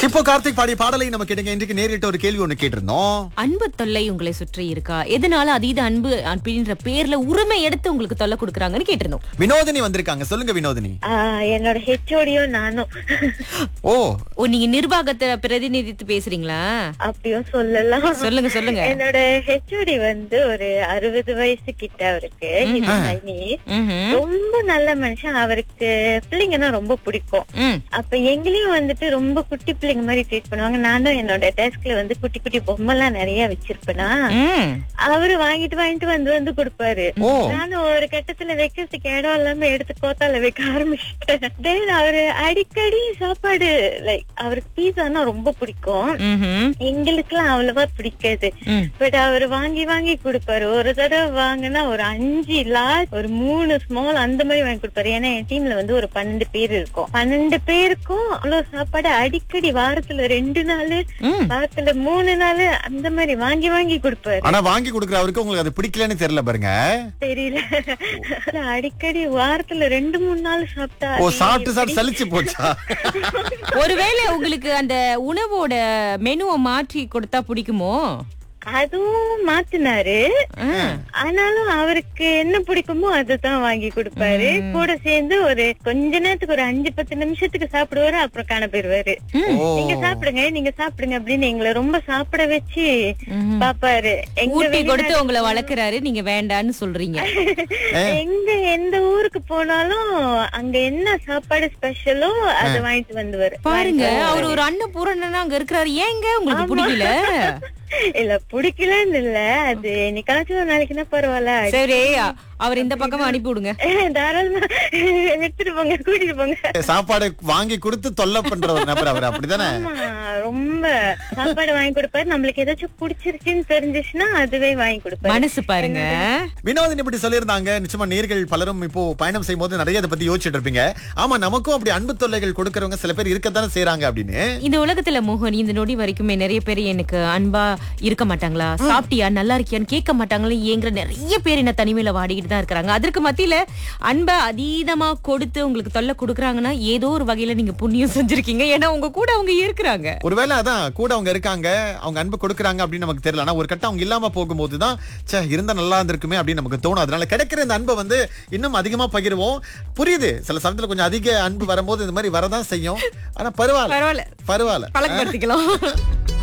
இப்போ கார்த்திக் பாடிய பாடலை நம்ம கேட்டுங்க இன்றைக்கு நேரிட்ட ஒரு கேள்வி ஒண்ணு கேட்டிருந்தோம் அன்பு தொல்லை உங்களை சுற்றி இருக்கா எதனால அதீத அன்பு அப்படின்ற பேர்ல உரிமை எடுத்து உங்களுக்கு தொல்லை கொடுக்குறாங்கன்னு கேட்டிருந்தோம் வினோதினி வந்திருக்காங்க சொல்லுங்க வினோதினி ஆஹ் என்னோட ஹெச்ஓடியும் நானும் ஓ ஓ நீங்க நிர்வாகத்தை பிரதிநிதித்து பேசுறீங்களா அப்படியும் சொல்லலாம் சொல்லுங்க சொல்லுங்க என்னோட ஹெச்ஓடி வந்து ஒரு அறுபது வயசு கிட்ட அவருக்கு He's Chinese. ம்ஹும். ரொம்ப நல்ல மனுஷன் அவருக்கு பிள்ளைங்கன்னா ரொம்ப பிடிக்கும் ம். அப்ப எங்களையும் வந்துட்டு ரொம்ப குட்டி பிள்ளைங்க மாதிரி ட்ரீட் பண்ணுவாங்க நானும் என்னோட டெஸ்க்ல வந்து குட்டி குட்டி பொம்மை எல்லாம் நிறைய வச்சிருப்பேனா ம். அவரு வாங்கிட்டு வாங்கிட்டு வந்து வந்து கொடுப்பாரு ஓ. நானும் ஒரு கட்டத்துல வைக்கிறதுக்கு இடம் இல்லாம எடுத்து கோத்தால வைக்க ஆரம்பிச்சிட்டேன் தென் அவரு அடிக்கடி சாப்பாடு லைக் அவருக்கு பீஸானா ரொம்ப பிடிக்கும் ம்ஹும். எங்களுக்குலாம் அவ்வளவா பிடிக்காது ம். பட் அவரு வாங்கி வாங்கி கொடுப்பாரு ஒரு தடவை வாங்கினா ஒரு அஞ்சு லார்ஜ் ஒரு மூணு ஸ்மால் அந்த மாதிரி வாங்கி கொடுப்பாரு ஏன்னா என் டீம்ல வந்து ஒரு பன்னெண்டு பேர் இருக்கும் பன்னெண்டு பேருக்கும் அவ்வளவு சாப்பாடு அடிக்கடி வாரத்துல ரெண்டு நாள் ம். வாரத்துல மூணு நாள் அந்த மாதிரி வாங்கி வாங்கி கொடுப்பாரு ஆனா வாங்கி கொடுக்குற அவருக்கு உங்களுக்கு அது பிடிக்கலன்னு தெரியல பாருங்க தெரியல அடிக்கடி வாரத்துல ரெண்டு மூணு நாள் சாப்பிட்டா ஓ அது சாப்பிட்டு சாப்பிட்டு எப்படி- சலிச்சு போச்சா ஒருவேளை உங்களுக்கு அந்த உணவோட மெனுவை மாற்றி கொடுத்தா பிடிக்குமோ அதுவும் மாத்தினாரு ஆ. ஆனாலும் அவருக்கு என்ன பிடிக்குமோ அதுதான் வாங்கி கொடுப்பாரு கூட சேர்ந்து ஒரு கொஞ்ச நேரத்துக்கு ஒரு அஞ்சு பத்து நிமிஷத்துக்கு சாப்பிடுவாரு அப்புறம் காண போயிருவாரு ஓ நீங்க சாப்பிடுங்க நீங்க சாப்பிடுங்க அப்படின்னு எங்களை ரொம்ப சாப்பிட வச்சு ம்ஹும். பாப்பாரு எங்க ஊட்டி கொடுத்து வெளிநாடு- உங்களை வளர்க்கறாரு நீங்க வேண்டான்னு சொல்றீங்க எங்க எந்த ஊருக்கு போனாலும் அங்க என்ன சாப்பாடு ஸ்பெஷலோ அதை வாங்கிட்டு வந்துவாரு பாருங்க அவர் ஒரு அன்னபூரணனா அங்க இருக்கிறாரு ஏங்க உங்களுக்கு பிடிக்கல இல்ல பிடிக்கலன்னு இல்ல அது என்னைக்காச்சும் ஒரு நாளைக்குன்னா பரவாயில்ல சரி அவர் இந்த பக்கமா அனுப்பி விடுங்க தாராளமா எடுத்துட்டு போங்க கூட்டிட்டு போங்க சாப்பாடு வாங்கி கொடுத்து தொல்லை பண்ற ஒரு நபர் அவர் அப்படிதானே ஆமா ரொம்ப சாப்பாடு வாங்கி கொடுப்பாரு நம்மளுக்கு ஏதாச்சும் பிடிச்சிருச்சுன்னு தெரிஞ்சுச்சுன்னா அதுவே வாங்கி கொடுப்பாரு மனசு பாருங்க வினோதினி இப்படி சொல்லியிருந்தாங்க நிச்சயமா நேர்கள் பலரும் இப்போ பயணம் செய்யும் போது நிறைய இதை பத்தி யோசிச்சுட்டு இருப்பீங்க ஆமா நமக்கும் அப்படி அன்பு தொல்லைகள் கொடுக்கறவங்க சில பேர் இருக்கத்தானே செய்றாங்க அப்படின்னு இந்த உலகத்துல மோகன் இந்த நொடி வரைக்குமே நிறைய பேர் எனக்கு அன்பா இருக்க மாட்டாங்களா சாப்பிட்டியா நல்லா இருக்கியான்னு கேட்க மாட்டாங்களா ஏங்குற நிறைய பேர் என்ன தனிமையில வாடிக்கிட்டு தான் இருக்கிறாங்க அதற்கு மத்தியில அன்பை அதீதமா கொடுத்து உங்களுக்கு தொல்லை கொடுக்குறாங்கன்னா ஏதோ ஒரு வகையில நீங்க புண்ணியம் செஞ்சிருக்கீங்க ஏன்னா உங்க கூட அவங்க இருக்கிறாங்க ஒருவேளை அதான் கூட அவங்க இருக்காங்க அவங்க அன்பு கொடுக்கறாங்க அப்படின்னு நமக்கு தெரியல ஆனா ஒரு கட்டம் அவங்க இல்லாம போகும்போது தான் ச்சே இருந்தா நல்லா இருந்திருக்குமே அப்படின்னு நமக்கு தோணும் அதனால கிடைக்கிற இந்த அன்பை வந்து இன்னும் அதிகமா பகிர்வோம் புரியுது சில சமயத்துல கொஞ்சம் அதிக அன்பு வரும்போது இந்த மாதிரி வரதான் செய்யும் ஆனா பரவாயில்ல பரவாயில்ல பரவாயில்ல பழக்கப்படுத்திக்கலாம்